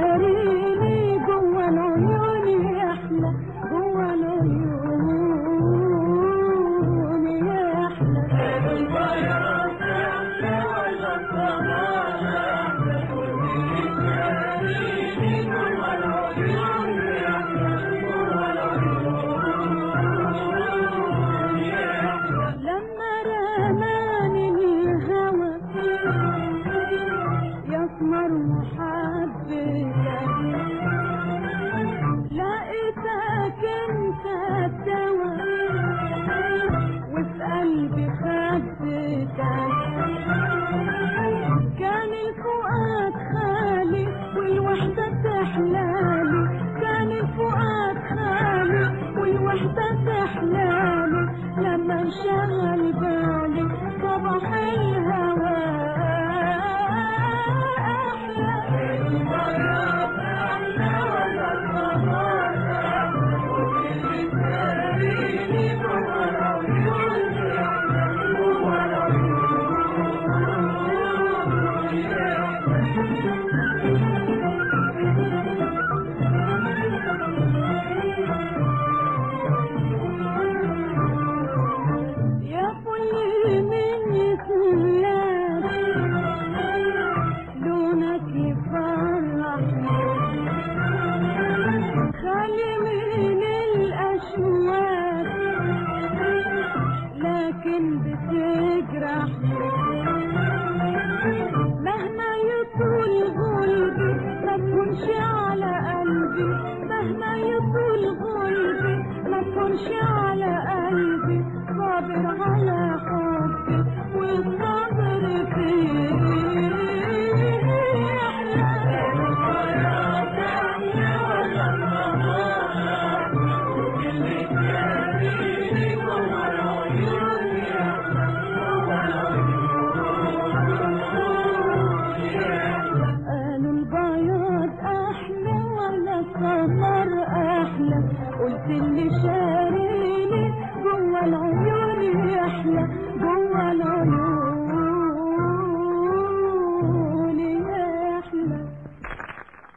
شاريني جوه العيون يحلى جوه العيون يحلى لما رماني الهوى يسمر محبتك لقيتك انت الدواء وفي قلبي خدتك كان الفؤاد خالي والوحدة تحلالي كان الفؤاد خالي والوحدة تحلالي لما انشغل بالي صبح الهوى يا كل من يسلم لونك يفرح خالي من الأشواق لكن بتجرح مهما يطول قلبي ما تكونش على قلبي مهما يطول قلبي ما تكونش على قلبي صابر على حبي والصبر فيه قالوا البياض احلى ولا السمر احلى قلت اللي شاريني جوه العيون يحلى جوه العيون